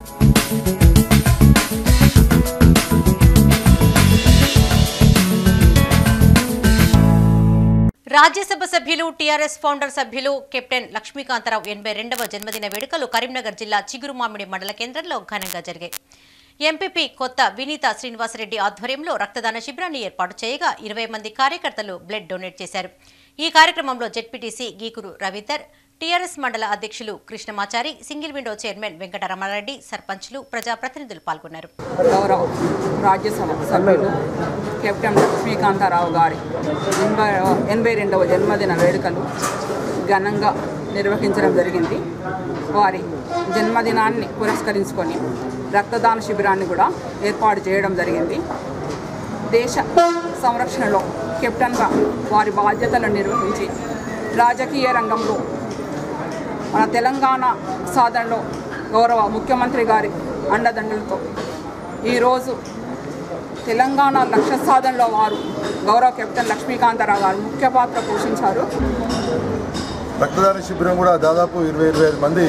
రాజ్యసభ సభ్యులు టీఆర్ఎస్ ఫౌండర్ సభ్యులు కెప్టెన్ లక్ష్మీకాంతరావు ఎనభై రెండవ జన్మదిన వేడుకలు కరీంనగర్ జిల్లా చిగురుమామిడి మండల కేంద్రంలో ఘనంగా జరిగాయి ఎంపీపీ కొత్త వినీత శ్రీనివాసరెడ్డి ఆధ్వర్యంలో రక్తదాన శిబిరాన్ని ఏర్పాటు చేయగా ఇరవై మంది కార్యకర్తలు బ్లడ్ డొనేట్ చేశారు ఈ కార్యక్రమంలో జెడ్పీటీసీ గీకురు రవీందర్ టీఆర్ఎస్ మండల అధ్యక్షులు Krishnamachari single window chairman Venkataramana Reddy సర్పంచ్లు ప్రజాప్రతినిధులు పాల్గొన్నారు గౌరవ రాజ్యసభ సభ్యులు కెప్టెన్ లక్ష్మీకాంతారావు గారి ఎనభై ఎనభై రెండవ జన్మదిన వేడుకలు ఘనంగా నిర్వహించడం జరిగింది వారి జన్మదినాన్ని పురస్కరించుకొని రక్తదాన శిబిరాన్ని కూడా ఏర్పాటు చేయడం జరిగింది దేశ సంరక్షణలో కెప్టెన్గా వారి బాధ్యతలను నిర్వహించి రాజకీయ రంగంలో మన తెలంగాణ సాధనలో గౌరవ ముఖ్యమంత్రి గారి అండదండలతో ఈరోజు తెలంగాణ లక్ష్య సాధనలో వారు గౌరవ కెప్టెన్ లక్ష్మీకాంతారావు గారు ముఖ్య పాత్ర పోషించారు రక్తదాన శిబిరం కూడా దాదాపు ఇరవై ఇరవై ఐదు మంది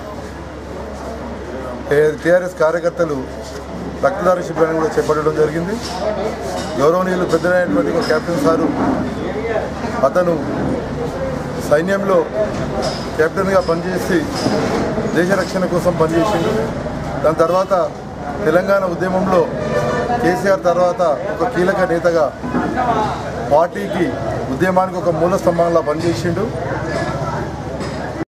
టీఆర్ఎస్ కార్యకర్తలు రక్తదాన శిబిరాన్ని కూడా చేపట్టడం జరిగింది గౌరవనీయులు పెద్దలైనటువంటి ఒక కెప్టెన్ సారు అతను సైన్యంలో కెప్టెన్గా పనిచేసి దేశ రక్షణ కోసం పనిచేసిండు దాని తర్వాత తెలంగాణ ఉద్యమంలో కేసీఆర్ తర్వాత ఒక కీలక నేతగా పార్టీకి ఉద్యమానికి ఒక మూల స్తంభంలా పనిచేసిండు